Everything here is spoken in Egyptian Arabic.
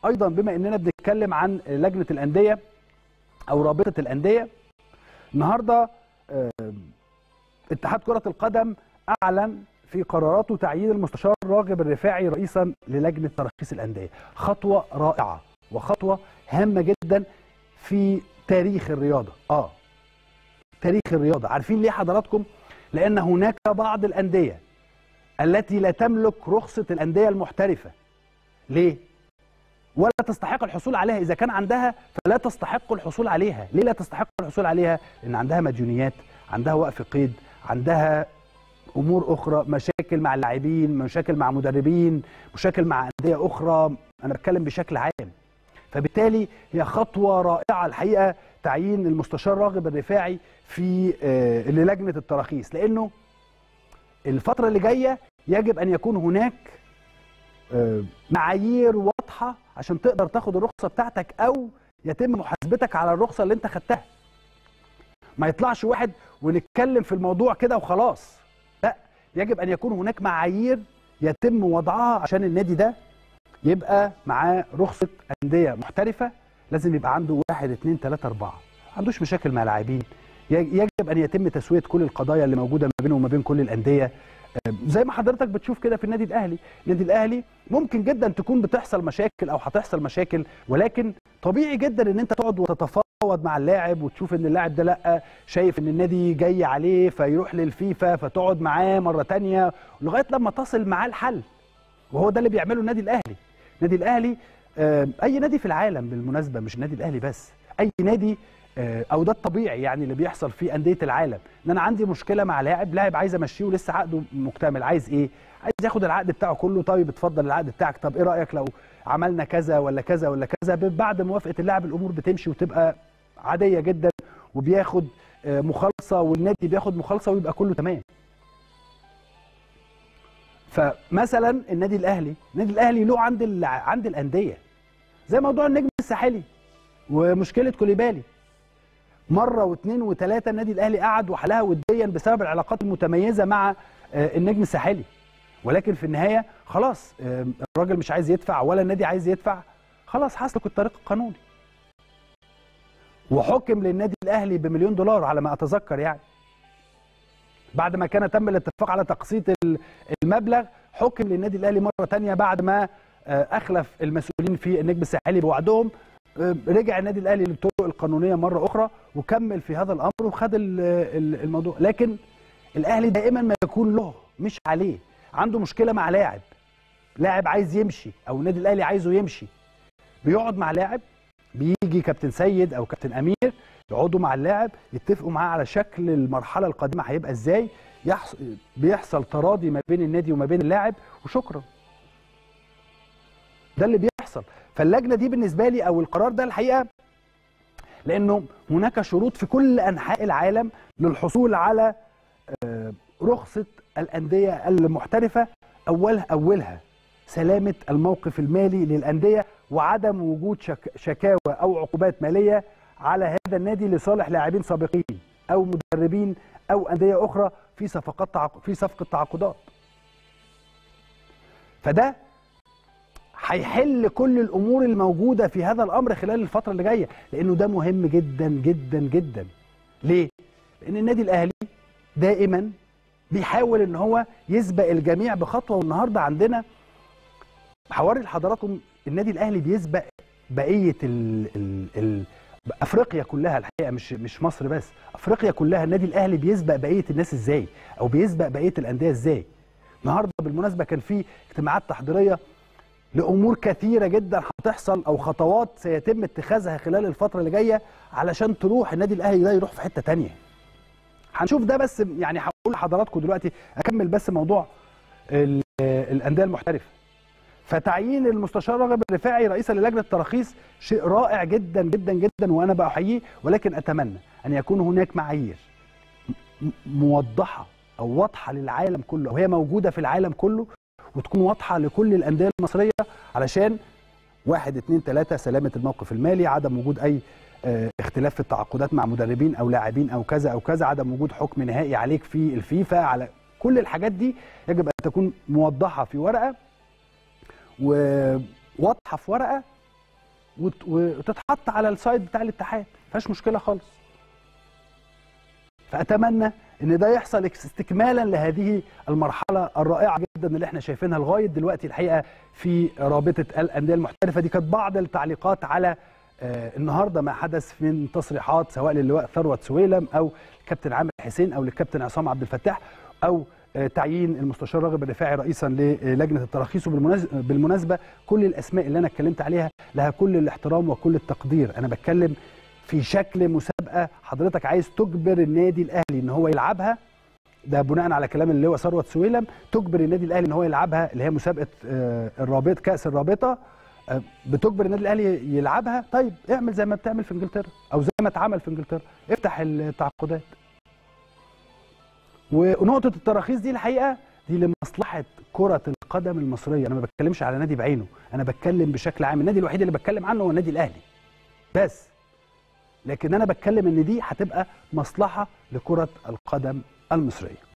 ايضا بما اننا بنتكلم عن لجنه الانديه او رابطه الانديه النهارده آه، اتحاد كره القدم اعلن في قراراته تعيين المستشار راغب الرفاعي رئيسا للجنه ترخيص الانديه خطوه رائعه وخطوه هامه جدا في تاريخ الرياضه اه تاريخ الرياضه عارفين ليه حضراتكم لان هناك بعض الانديه التي لا تملك رخصه الانديه المحترفه ليه ولا تستحق الحصول عليها اذا كان عندها فلا تستحق الحصول عليها ليه لا تستحق الحصول عليها لان عندها مديونيات عندها وقف قيد عندها امور اخرى مشاكل مع اللاعبين مشاكل مع مدربين مشاكل مع انديه اخرى انا بتكلم بشكل عام فبالتالي هي خطوه رائعه الحقيقه تعيين المستشار راغب الرفاعي في آه، للجنه التراخيص لانه الفتره اللي جايه يجب ان يكون هناك آه، معايير واضحه عشان تقدر تاخد الرخصه بتاعتك او يتم محاسبتك على الرخصه اللي انت خدتها ما يطلعش واحد ونتكلم في الموضوع كده وخلاص لا يجب ان يكون هناك معايير يتم وضعها عشان النادي ده يبقى معاه رخصه انديه محترفه لازم يبقى عنده واحد اثنين ثلاثه اربعه ما عندوش مشاكل مع لاعبين يجب ان يتم تسويه كل القضايا اللي موجوده ما بينه وما بين كل الانديه آه، زي ما حضرتك بتشوف كده في النادي الاهلي النادي الاهلي ممكن جدا تكون بتحصل مشاكل او هتحصل مشاكل ولكن طبيعي جدا ان انت تقعد وتتفاوض مع اللاعب وتشوف ان اللاعب ده لا شايف ان النادي جاي عليه فيروح للفيفا فتقعد معاه مره تانية لغايه لما تصل معاه الحل وهو ده اللي بيعمله النادي الاهلي النادي الاهلي آه، اي نادي في العالم بالمناسبه مش النادي الاهلي بس اي نادي آه، او ده الطبيعي يعني اللي بيحصل في انديه العالم ان انا عندي مشكله مع لاعب لاعب عايز امشيه ولسه عقده مكتمل عايز ايه عايز ياخد العقد بتاعه كله طيب اتفضل العقد بتاعك طب ايه رايك لو عملنا كذا ولا كذا ولا كذا بعد موافقه اللاعب الامور بتمشي وتبقى عاديه جدا وبياخد آه، مخالصه والنادي بياخد مخالصه ويبقى كله تمام فمثلا النادي الاهلي النادي الاهلي له عند ال... عند الانديه زي موضوع النجم الساحلي ومشكله كوليبالي مره واثنين وثلاثه النادي الاهلي قعد وحلها وديا بسبب العلاقات المتميزه مع آه، النجم الساحلي ولكن في النهايه خلاص آه، الراجل مش عايز يدفع ولا النادي عايز يدفع خلاص هسلك الطريق القانوني وحكم للنادي الاهلي بمليون دولار على ما اتذكر يعني بعد ما كان تم الاتفاق على تقسيط ال- المبلغ حكم للنادي الاهلي مره تانية بعد ما آه، اخلف المسؤولين في النجم الساحلي بوعدهم آه، رجع النادي الاهلي للطرق القانونيه مره اخرى وكمل في هذا الامر وخد ال- ال- الموضوع لكن الاهلي دائما ما يكون له مش عليه عنده مشكله مع لاعب لاعب عايز يمشي او النادي الاهلي عايزه يمشي بيقعد مع لاعب بيجي كابتن سيد او كابتن امير يقعدوا مع اللاعب يتفقوا معاه على شكل المرحله القادمه هيبقى ازاي يحص... بيحصل تراضي ما بين النادي وما بين اللاعب وشكرا ده اللي بيحصل فاللجنه دي بالنسبه لي او القرار ده الحقيقه لانه هناك شروط في كل انحاء العالم للحصول على آه، رخصه الانديه المحترفه اولها اولها سلامه الموقف المالي للانديه وعدم وجود شك شكاوى او عقوبات ماليه على هذا النادي لصالح لاعبين سابقين او مدربين او انديه اخرى في صفقات تعاق... في صفقه تعاقدات فده هيحل كل الامور الموجوده في هذا الامر خلال الفتره اللي جايه لانه ده مهم جدا جدا جدا ليه لان النادي الاهلي دائما بيحاول ان هو يسبق الجميع بخطوه والنهارده عندنا حواري لحضراتكم النادي الاهلي بيسبق بقيه ال ال ال افريقيا كلها الحقيقه مش مش مصر بس افريقيا كلها النادي الاهلي بيسبق بقيه الناس ازاي او بيسبق بقيه الانديه ازاي النهارده بالمناسبه كان في اجتماعات تحضيريه لامور كثيره جدا هتحصل او خطوات سيتم اتخاذها خلال الفتره اللي جايه علشان تروح النادي الاهلي ده يروح في حته تانية هنشوف ده بس يعني هقول لحضراتكم دلوقتي اكمل بس موضوع ال- الانديه المحترفه فتعيين المستشار راغب الرفاعي رئيسا للجنه التراخيص شيء رائع جدا جدا جدا وانا بحييه ولكن اتمنى ان يكون هناك معايير م- موضحه او واضحه للعالم كله او هي موجوده في العالم كله وتكون واضحه لكل الانديه المصريه علشان واحد اتنين تلاته سلامه الموقف المالي عدم وجود اي آه، اختلاف في التعاقدات مع مدربين او لاعبين او كذا او كذا عدم وجود حكم نهائي عليك في الفيفا على كل الحاجات دي يجب ان تكون موضحه في ورقه وواضحه في ورقه وت- وتتحط على السايت بتاع الاتحاد ما فيهاش مشكله خالص فاتمنى ان ده يحصل استكمالا لهذه المرحله الرائعه جدا اللي احنا شايفينها لغايه دلوقتي الحقيقه في رابطه الانديه المحترفه دي كانت بعض التعليقات على آه، النهارده ما حدث من تصريحات سواء للواء ثروت سويلم او الكابتن عامر حسين او للكابتن عصام عبد الفتاح او آه، تعيين المستشار راغب الرفاعي رئيسا للجنه التراخيص وبالمناس- بالمناسبه كل الاسماء اللي انا اتكلمت عليها لها كل الاحترام وكل التقدير انا بتكلم في شكل مسابقه حضرتك عايز تجبر النادي الاهلي ان هو يلعبها ده بناء على كلام اللواء ثروت سويلم تجبر النادي الاهلي ان هو يلعبها اللي هي مسابقه آه، الرابط كاس الرابطه آه، بتجبر النادي الاهلي يلعبها طيب اعمل زي ما بتعمل في انجلترا او زي ما اتعمل في انجلترا افتح التعاقدات ونقطه التراخيص دي الحقيقه دي لمصلحه كره القدم المصريه انا ما بتكلمش على نادي بعينه انا بتكلم بشكل عام النادي الوحيد اللي بتكلم عنه هو النادي الاهلي بس لكن انا بتكلم ان دي هتبقى مصلحه لكره القدم المصريه